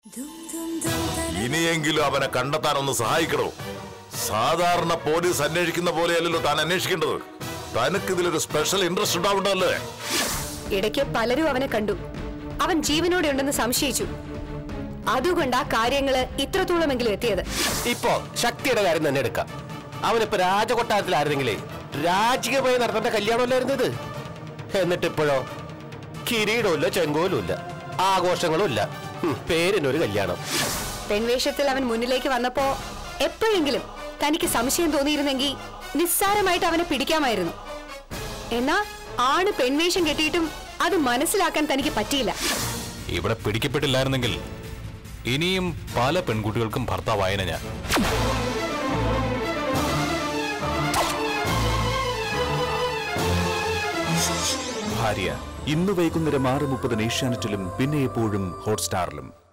ഇനിയെങ്കിലും അവനെ കണ്ടെത്താനൊന്ന് സഹായിക്കണോ സാധാരണ പോലീസ് അന്വേഷിക്കുന്ന പോലെയല്ലല്ലോ താൻ അന്വേഷിക്കേണ്ടത് തനക്ക് ഇതിലൊരു സ്പെഷ്യൽ ഇൻട്രസ്റ്റ് ഉണ്ടാവുണ്ടല്ലേ ഇടയ്ക്ക് പലരും അവനെ കണ്ടു അവൻ ജീവനോടെ ഉണ്ടെന്ന് സംശയിച്ചു അതുകൊണ്ടാ കാര്യങ്ങള് ഇത്രത്തോളമെങ്കിലും എത്തിയത് ഇപ്പോ ശക്തിയുടെ കാര്യം തന്നെ എടുക്കാം അവനിപ്പോ രാജകൊട്ടാരത്തിലായിരുന്നെങ്കിലേ രാജകീയമായി നടത്തേണ്ട കല്യാണമല്ലായിരുന്നു ഇത് എന്നിട്ട് ഇപ്പോഴോ കിരീടമില്ല ചെങ്കോലും ഇല്ല ആഘോഷങ്ങളും ഇല്ല ഹും, പേരിനൊരു കല്യാണം പെൺവേഷത്തിൽ അവൻ മുന്നിലേക്ക് വന്നപ്പോ എപ്പോഴെങ്കിലും തനിക്ക് സംശയം തോന്നിയിരുന്നെങ്കിൽ നിസ്സാരമായിട്ട് അവനെ പിടിക്കാമായിരുന്നു എന്നാ ആണ് പെൺവേഷം കെട്ടിയിട്ടും അത് മനസ്സിലാക്കാൻ തനിക്ക് പറ്റിയില്ല ഇവിടെ പിടിക്കപ്പെട്ടില്ലായിരുന്നെങ്കിൽ ഇനിയും പല പെൺകുട്ടികൾക്കും ഭർത്താവായന ഞാൻ ഭാര്യ ഇന്ന് വൈകുന്നേരം ആറ് മുപ്പതിന് ഏഷ്യാനെറ്റിലും പിന്നെ എപ്പോഴും ഹോട്ട്സ്റ്റാറിലും